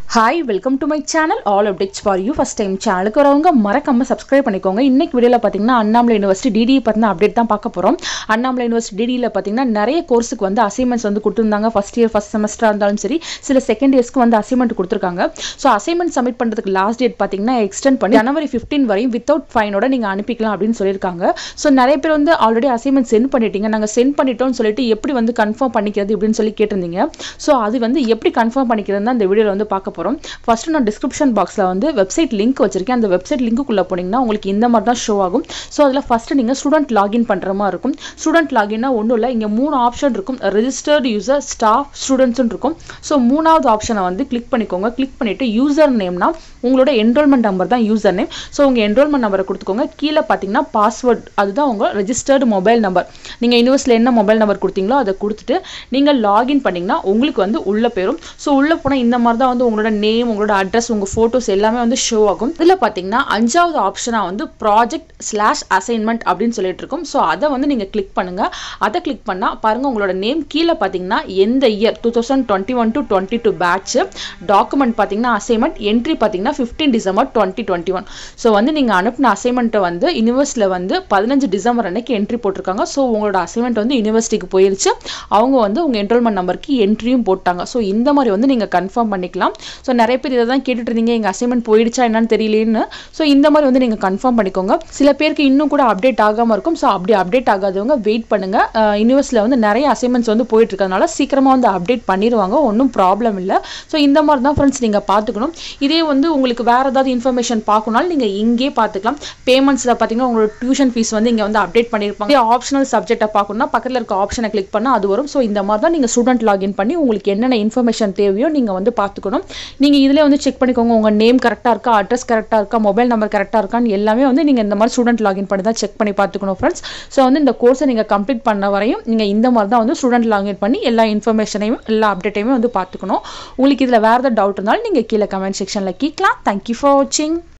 hi welcome to my channel all updates for you first time சேனலுக்கு வரவங்க மறக்காம subscribe பண்ணிக்கோங்க இன்னைக்கு வீடியோவில் பார்த்தீங்கன்னா அண்ணாமலை யூனிவர்சிட்டி டிடி பற்றின அப்டேட் தான் பார்க்க போகிறோம் அண்ணாமலை யூனிவர்சிட்டி டிடியில் பார்த்தீங்கன்னா நிறைய கோர்ஸுக்கு வந்து அசைன்மெண்ட்ஸ் வந்து கொடுத்துருந்தாங்க ஃபஸ்ட் இயர் ஃபஸ்ட் செமஸ்டராக இருந்தாலும் சரி சில செகண்ட் இயர்ஸ்க்கு வந்து அசைன்மெண்ட் கொடுத்துருக்காங்க ஸோ அசைன்மெண்ட் சப்மிட் பண்ணுறதுக்கு லாஸ்ட் டேட் பார்த்தீங்கன்னா எக்ஸ்டெண்ட் பண்ணி ஜனவரி ஃபிஃப்டீன் வரையும் வித்தவுட் ஃபைனோட நீங்கள் அனுப்பிக்கலாம் அப்படின்னு சொல்லியிருக்காங்க ஸோ நிறைய பேர் வந்து ஆல்ரெடி அசைன்மெண்ட் சென்ட் பண்ணிட்டீங்க நாங்கள் சென்ட் பண்ணிட்டோம்னு சொல்லிட்டு எப்படி வந்து கன்ஃபார்ம் பண்ணிக்கிறது இப்படின்னு சொல்லி கேட்டிருந்தீங்க ஸோ அது வந்து எப்படி கன்ஃபார்ம் பண்ணிக்கிறது தான் இந்த வீடியோவில் வந்து பார்க்க போகிறோம் ஃபர்ஸ்ட் நான் டிஸ்கிரிப்ஷன் பாக்ஸில் வந்து வெப்சைட் லிங்க் வச்சிருக்கேன் அந்த வெப்சைட் லிங்க்குள்ளே போனீங்கன்னா உங்களுக்கு இந்த மாதிரி தான் ஷோ ஆகும் ஸோ அதில் ஃபஸ்ட்டு நீங்கள் ஸ்டூடெண்ட் லாகின் பண்ணுற மாதிரி இருக்கும் ஸ்டூடெண்ட் லாகின்னா ஒன்றும் இல்லை இங்கே மூணு ஆப்ஷன் இருக்கும் ரெஜிஸ்டர்டு யூசர் ஸ்டாஃப் ஸ்டூடெண்ட்ஸ்னு இருக்கும் ஸோ மூணாவது ஆப்ஷனை வந்து கிளிக் பண்ணிக்கோங்க கிளிக் பண்ணிவிட்டு யூசர் நேம்னா உங்களோட என்ரோல்மெண்ட் நம்பர் தான் யூசர் நேம் ஸோ உங்கள் என்ரோல்மெண்ட் நம்பரை கொடுத்துக்கோங்க கீழே பார்த்தீங்கன்னா பாஸ்வேர்ட் அதுதான் உங்கள் ரெஜிஸ்டர்டு மொபைல் நம்பர் நீங்கள் யூனிவர்ஸில் என்ன மொபைல் நம்பர் கொடுத்தீங்களோ அதை கொடுத்துட்டு நீங்கள் லாகின் பண்ணிங்கன்னா உங்களுக்கு வந்து உள்ளே போயிடும் ஸோ உள்ளே போனால் இந்த மாதிரி தான் வந்து உங்களோட நேம் உங்களோட அட்ரஸ் உங்கள் ஃபோட்டோஸ் எல்லாமே வந்து ஷோ ஆகும் இதில் பார்த்தீங்கன்னா அஞ்சாவது ஆப்ஷனாக வந்து ப்ராஜெக்ட் ஸ்லாஷ் அசைன்மெண்ட் அப்படின்னு சொல்லிட்டு இருக்கும் ஸோ அதை வந்து நீங்கள் கிளிக் பண்ணுங்கள் அதை கிளிக் பண்ணால் பாருங்கள் உங்களோட நேம் கீழே பார்த்தீங்கன்னா எந்த year two thousand twenty one to twenty two batch document பார்த்தீங்கன்னா அசைன்மெண்ட் என்ட்ரி பார்த்தீங்கன்னா fifteen December twenty twenty one so வந்து நீங்கள் அனுப்பின அசைன்மெண்ட்டை வந்து யூனிவர்ஸில் வந்து பதினஞ்சு டிசம்பர் அன்னைக்கு என்ட்ரி போட்டிருக்காங்க ஸோ உங்களோட அசைன்மெண்ட் வந்து யூனிவர்சிட்டிக்கு போயிருச்சு அவங்க வந்து உங்கள் என்ரோல்மெண்ட் நம்பருக்கு என்ட்ரியும் போட்டாங்க ஸோ இந்த மாதிரி வந்து நீங்கள் கன்ஃபார்ம் பண்ணிக்கலாம் ஸோ நிறைய பேர் இதை தான் கேட்டுட்டு இருந்தீங்க எங்கள் அசைன்மெண்ட் போயிடுச்சா என்னன்னு தெரியலேன்னு ஸோ இந்த மாதிரி வந்து நீங்கள் கன்ஃபார்ம் பண்ணிக்கோங்க சில பேருக்கு இன்னும் கூட அப்டேட் ஆகாமல் இருக்கும் ஸோ அப்படி அப்டேட் ஆகாதவங்க வெயிட் பண்ணுங்கள் யூனிவர்ஸில் வந்து நிறைய அசைன்மெண்ட்ஸ் வந்து போயிட்டு இருக்கிறதுனால சீக்கிரமாக வந்து அப்டேட் பண்ணிடுவாங்க ஒன்றும் ப்ராப்ளம் இல்லை ஸோ இந்த மாதிரி தான் ஃப்ரெண்ட்ஸ் நீங்கள் பார்த்துக்கணும் இதே வந்து உங்களுக்கு வேறு ஏதாவது இன்ஃபர்மேஷன் பார்க்கணுனாலும் நீங்கள் இங்கே பார்த்துக்கலாம் பேமெண்ட்ஸில் பார்த்தீங்கன்னா உங்களோட டியூஷன் ஃபீஸ் வந்து இங்கே வந்து அப்டேட் பண்ணியிருப்பாங்க ஆப்ஷனல் சப்ஜெக்டை பார்க்கணும்னா பக்கத்தில் இருக்க ஆப்ஷனை கிளிக் பண்ணால் அது வரும் ஸோ இந்த மாதிரி தான் நீங்கள் ஸ்டூடெண்ட் லாகின் பண்ணி உங்களுக்கு என்னென்ன இன்ஃபர்மேஷன் தேவையோ நீங்கள் வந்து பார்த்துக்கணும் நீங்கள் இதில் வந்து செக் பண்ணிக்கோங்க உங்கள் நேம் கரெக்டாக இருக்கா அட்ரஸ் கரெக்டாக இருக்கா மொபைல் நம்பர் கரெக்டாக இருக்கான்னு எல்லாமே வந்து நீங்கள் இந்த மாதிரி ஸ்டூடெண்ட் லாகின் பண்ணி தான் செக் பண்ணி பார்த்துக்கணும் ஃப்ரெண்ட்ஸ் ஸோ வந்து இந்த கோர்ஸை நீங்கள் கம்ப்ளீட் பண்ண வரையும் நீங்கள் இந்த மாதிரி தான் வந்து ஸ்டூடெண்ட் லாகின் பண்ணி எல்லா இன்ஃபர்மேஷனையும் எல்லா அப்டேட்டையுமே வந்து பார்த்துக்கணும் உங்களுக்கு இதில் வேறு ஏதாவது டவுட் இருந்தாலும் நீங்கள் கீழே கமெண்ட் செக்ஷனில் கேட்கலாம் தேங்க்யூ ஃபார் வாட்சிங்